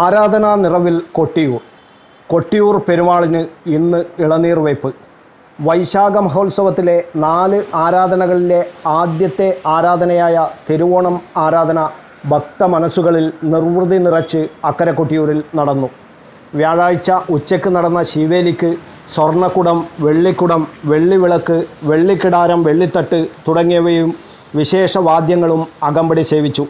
ആരാധനാ നിറവിൽ കൊട്ടിയൂർ കൊട്ടിയൂർ പെരുമാളിന് ഇന്ന് ഇളനീർ വയ്പ് വൈശാഖ മഹോത്സവത്തിലെ നാല് ആരാധനകളിലെ ആദ്യത്തെ ആരാധനയായ തിരുവോണം ആരാധന ഭക്ത മനസ്സുകളിൽ നിർവൃതി നിറച്ച് അക്കരെ കൊട്ടിയൂരിൽ നടന്നു വ്യാഴാഴ്ച ഉച്ചയ്ക്ക് നടന്ന ശിവേലിക്ക് സ്വർണ്ണക്കുടം വെള്ളിക്കുടം വെള്ളിവിളക്ക് വെള്ളിക്കിടാരം വെള്ളിത്തട്ട് തുടങ്ങിയവയും വിശേഷ വാദ്യങ്ങളും അകമ്പടി സേവിച്ചു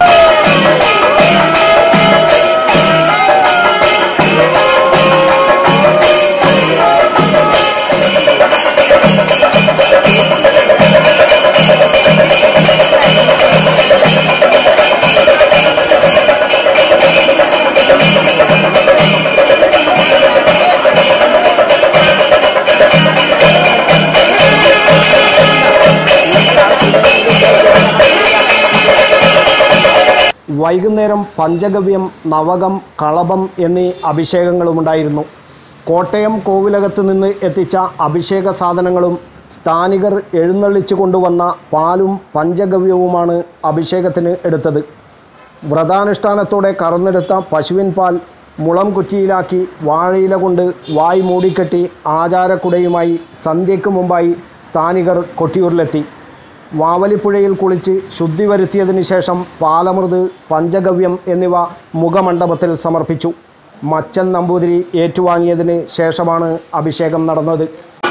വൈകുന്നേരം പഞ്ചഗവ്യം നവകം കളഭം എന്നീ അഭിഷേകങ്ങളുമുണ്ടായിരുന്നു കോട്ടയം കോവിലകത്ത് നിന്ന് എത്തിച്ച അഭിഷേക സാധനങ്ങളും സ്ഥാനികർ എഴുന്നള്ളിച്ചു കൊണ്ടുവന്ന പാലും പഞ്ചഗവ്യവുമാണ് അഭിഷേകത്തിന് എടുത്തത് വ്രതാനുഷ്ഠാനത്തോടെ കറന്നെടുത്ത പശുവിൻ പാൽ മുളം കുറ്റിയിലാക്കി വാഴയില കൊണ്ട് വായ് മൂടിക്കെട്ടി ആചാരക്കുടയുമായി സന്ധ്യയ്ക്ക് മുമ്പായി സ്ഥാനികർ കൊട്ടിയൂരിലെത്തി വാവലിപ്പുഴയിൽ കുളിച്ച് ശുദ്ധി വരുത്തിയതിനു ശേഷം പാലമൃത് പഞ്ചഗവ്യം എന്നിവ മുഖമണ്ഡപത്തിൽ സമർപ്പിച്ചു മച്ചൻ നമ്പൂതിരി ഏറ്റുവാങ്ങിയതിന് ശേഷമാണ് അഭിഷേകം നടന്നത്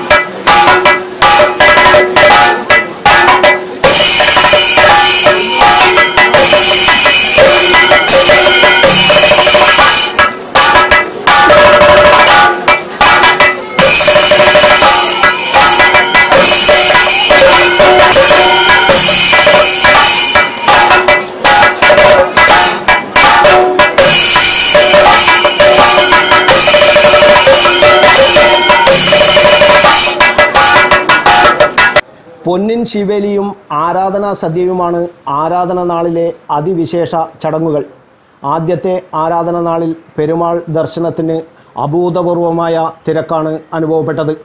പൊന്നിൻ ശിവേലിയും ആരാധനാ സദ്യയുമാണ് ആരാധന നാളിലെ അതിവിശേഷ ചടങ്ങുകൾ ആദ്യത്തെ ആരാധന നാളിൽ പെരുമാൾ ദർശനത്തിന് അഭൂതപൂർവമായ തിരക്കാണ് അനുഭവപ്പെട്ടത്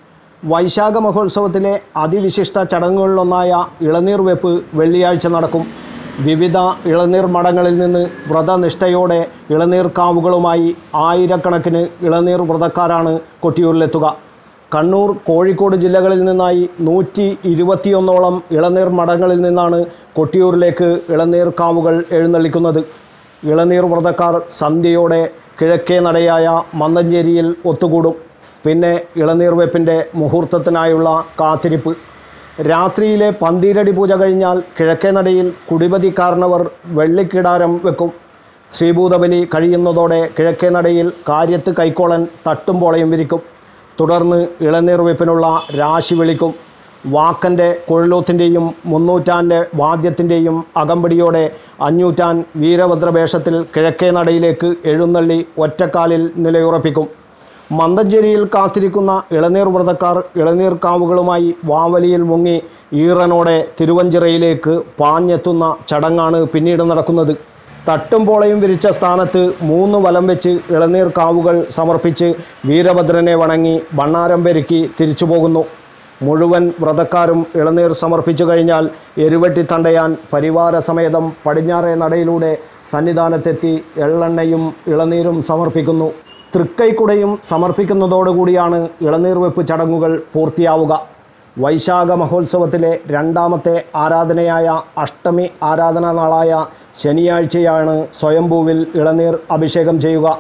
വൈശാഖ മഹോത്സവത്തിലെ അതിവിശിഷ്ട ചടങ്ങുകളിലൊന്നായ ഇളനീർ വെപ്പ് വെള്ളിയാഴ്ച നടക്കും വിവിധ ഇളനീർ മഠങ്ങളിൽ നിന്ന് വ്രതനിഷ്ഠയോടെ ഇളനീർ കാവുകളുമായി ആയിരക്കണക്കിന് ഇളനീർ വ്രതക്കാരാണ് കൊട്ടിയൂരിലെത്തുക കണ്ണൂർ കോഴിക്കോട് ജില്ലകളിൽ നിന്നായി നൂറ്റി ഇരുപത്തിയൊന്നോളം ഇളനീർ മഠങ്ങളിൽ നിന്നാണ് കൊട്ടിയൂരിലേക്ക് ഇളനീർ കാവുകൾ എഴുന്നള്ളിക്കുന്നത് ഇളനീർ വ്രതക്കാർ സന്ധ്യയോടെ കിഴക്കേ നടയായ മന്നഞ്ചേരിയിൽ ഒത്തുകൂടും പിന്നെ ഇളനീർ വെപ്പിൻ്റെ മുഹൂർത്തത്തിനായുള്ള കാത്തിരിപ്പ് രാത്രിയിലെ പന്തീരടി പൂജ കഴിഞ്ഞാൽ കിഴക്കേ നടയിൽ കുടിപതി കാരണവർ വെള്ളിക്കിടാരം വെക്കും ശ്രീഭൂതബലി കഴിയുന്നതോടെ കിഴക്കേ നടയിൽ കാര്യത്ത് കൈക്കോളൻ തട്ടുംപോളയും വിരിക്കും തുടർന്ന് ഇളനീർ വെപ്പിനുള്ള രാശി വിളിക്കും വാക്കൻ്റെ കുഴലൂത്തിൻ്റെയും മുന്നൂറ്റാൻ്റെ വാദ്യത്തിൻ്റെയും അകമ്പടിയോടെ അഞ്ഞൂറ്റാൻ വീരഭദ്രവേഷത്തിൽ കിഴക്കേ നടയിലേക്ക് എഴുന്നള്ളി ഒറ്റക്കാലിൽ നിലയുറപ്പിക്കും മന്തഞ്ചേരിയിൽ കാത്തിരിക്കുന്ന ഇളനീർ വ്രതക്കാർ ഇളനീർ കാവുകളുമായി വാവലിയിൽ മുങ്ങി ഈറനോടെ തിരുവഞ്ചിറയിലേക്ക് പാഞ്ഞെത്തുന്ന ചടങ്ങാണ് പിന്നീട് നടക്കുന്നത് തട്ടും പോളയും വിരിച്ച സ്ഥാനത്ത് മൂന്ന് വലം വെച്ച് ഇളനീർ കാവുകൾ സമർപ്പിച്ച് വീരഭദ്രനെ വണങ്ങി ഭണ്ണാരം പെരുക്കി തിരിച്ചു പോകുന്നു മുഴുവൻ വ്രതക്കാരും ഇളനീർ സമർപ്പിച്ചു കഴിഞ്ഞാൽ എരുവെട്ടി തണ്ടയാൻ പരിവാര സമേതം പടിഞ്ഞാറേ നടയിലൂടെ സന്നിധാനത്തെത്തി എള്ളെണ്ണയും ഇളനീരും സമർപ്പിക്കുന്നു തൃക്കൈക്കുടയും സമർപ്പിക്കുന്നതോടുകൂടിയാണ് ഇളനീർ വെപ്പ് ചടങ്ങുകൾ പൂർത്തിയാവുക വൈശാഖ മഹോത്സവത്തിലെ രണ്ടാമത്തെ ആരാധനയായ അഷ്ടമി ആരാധനാ നാളായ ശനിയാഴ്ചയാണ് സ്വയംഭൂവിൽ ഇളനീർ അഭിഷേകം ചെയ്യുക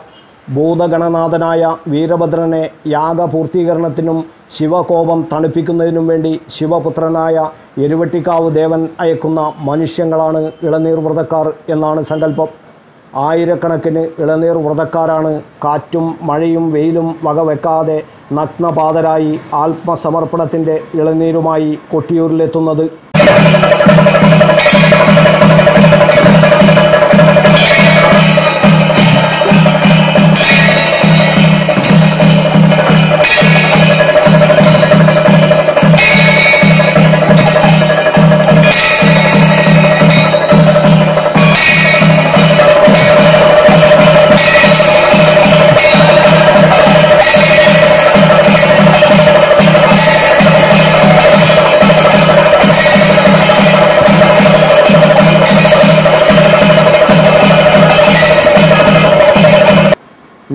ഭൂതഗണനാഥനായ വീരഭദ്രനെ യാഗപൂർത്തീകരണത്തിനും ശിവകോപം തണുപ്പിക്കുന്നതിനും വേണ്ടി ശിവപുത്രനായ എരുവട്ടിക്കാവ് ദേവൻ അയക്കുന്ന മനുഷ്യങ്ങളാണ് ഇളനീർ വ്രതക്കാർ എന്നാണ് സങ്കല്പം ആയിരക്കണക്കിന് ഇളനീർ വ്രതക്കാരാണ് കാറ്റും മഴയും വെയിലും വകവെക്കാതെ നഗ്നപാതരായി ആത്മസമർപ്പണത്തിൻ്റെ ഇളനീരുമായി കൊട്ടിയൂരിലെത്തുന്നത്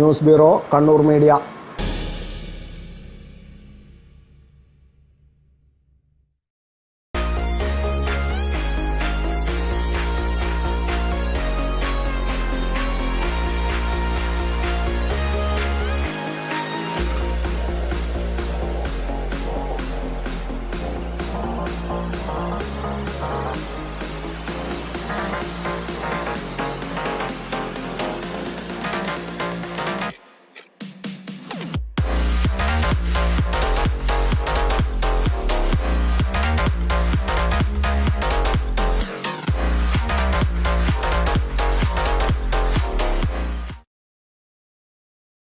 ന്യൂസ് ബ്യൂറോ കണ്ണൂർ മീഡിയ